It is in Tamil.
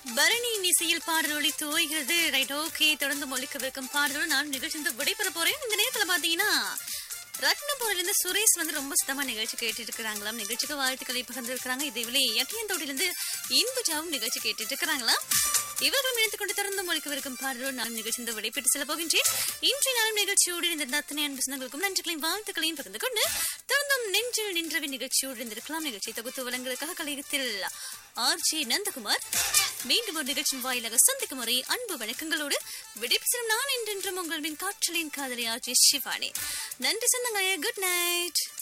பரணியின் இசையில் பாடல் ஒளி தோய்கிறது ரைட் ஓகே தொடர்ந்து ஒழிக்கவிருக்கும் பாடலோடு நான் நிகழ்ச்சி வந்து விடைபெற போறேன் இந்த நேரத்துல பாத்தீங்கன்னா ரத்னபுரில இருந்து சுரேஷ் வந்து ரொம்ப சுத்தமா நிகழ்ச்சி கேட்டுட்டு இருக்கிறாங்களாம் நிகழ்ச்சிக்கு வாழ்த்துக்களை பகிர்ந்திருக்கிறாங்க இதேவேளை எட்டியந்தோடிலிருந்து இன்புஜாவும் நிகழ்ச்சி கேட்டுட்டு இருக்கிறாங்களாம் இவர்களும் இணைத்துக் கொண்டு தொடர்ந்து ஒழிக்கவிருக்கும் பாடலோடு நான் நிகழ்ச்சி வந்து விடைபெற்று செல்ல போகின்றேன் இன்றைய நாளும் நிகழ்ச்சியோடு இந்த அத்தனை அன்பு சொந்தங்களுக்கும் நன்றிகளையும் வாழ்த்துக்களையும் பகிர்ந்து கொண்டு தொடர்ந்தும் நெஞ்சில் நின்றவை நிகழ்ச்சியோடு இருந்திருக்கலாம் நிகழ்ச்சி தொகுத்து வழங்குவதற்காக கலையகத்தில் ஆர்ஜி நந்தகுமார் மீண்டும் ஒரு நிகழ்ச்சியின் வாயிலாக சந்திக்கும் முறை அன்பு வணக்கங்களோடு விடைபெறும் நான் என்றென்றும் உங்கள் மின் காற்றலின் காதலி ஆர்ஜி சிவானி நன்றி சொந்தங்களே குட் நைட்